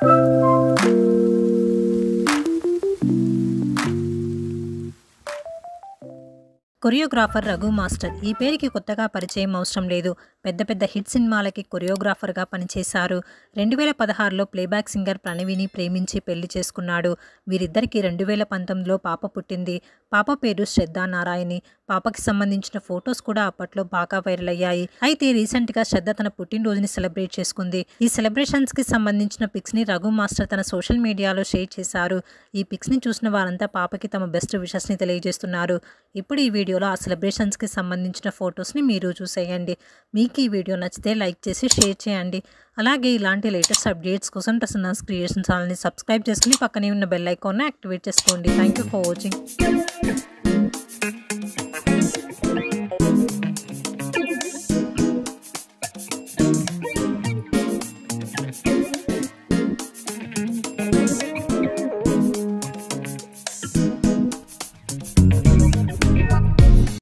choreographer Raghu master ఈ పేరుకి కొత్తగా పరిచయం అవసరం లేదు పెద్ద పెద్ద హిట్ సినిమాలకి కొరియోగ్రాఫర్గా పనిచేశారు రెండు వేల పదహారులో ప్లేబ్యాక్ సింగర్ ప్రణవిని ప్రేమించి పెళ్లి చేసుకున్నాడు వీరిద్దరికి రెండు వేల పంతొమ్మిదిలో పాప పుట్టింది పాప పేరు శ్రద్ధా నారాయణి పాపకి సంబంధించిన ఫొటోస్ కూడా అప్పట్లో బాగా వైరల్ అయ్యాయి అయితే రీసెంట్ గా శ్రద్ధ తన పుట్టినరోజుని సెలబ్రేట్ చేసుకుంది ఈ సెలబ్రేషన్స్ కి సంబంధించిన పిక్స్ ని రఘు మాస్టర్ తన సోషల్ మీడియాలో షేర్ చేశారు ఈ పిక్స్ ని చూసిన వారంతా పాపకి తమ బెస్ట్ విషెస్ ని తెలియజేస్తున్నారు ఇప్పుడు ఈ వీడియోలో ఆ సెలబ్రేషన్స్ కి సంబంధించిన ఫొటోస్ ని మీరు చూసేయండి మీకు ఈ వీడియో నచ్చితే లైక్ చేసి షేర్ చేయండి అలాగే ఇలాంటి లేటెస్ట్ అప్డేట్స్ కోసం ప్రసన్నాస్ క్రియేషన్ ఛానల్ని సబ్స్క్రైబ్ చేసుకుని పక్కనే ఉన్న బెల్ ఐకాన్ని యాక్టివేట్ చేసుకోండి థ్యాంక్ యూ ఫర్ వాచింగ్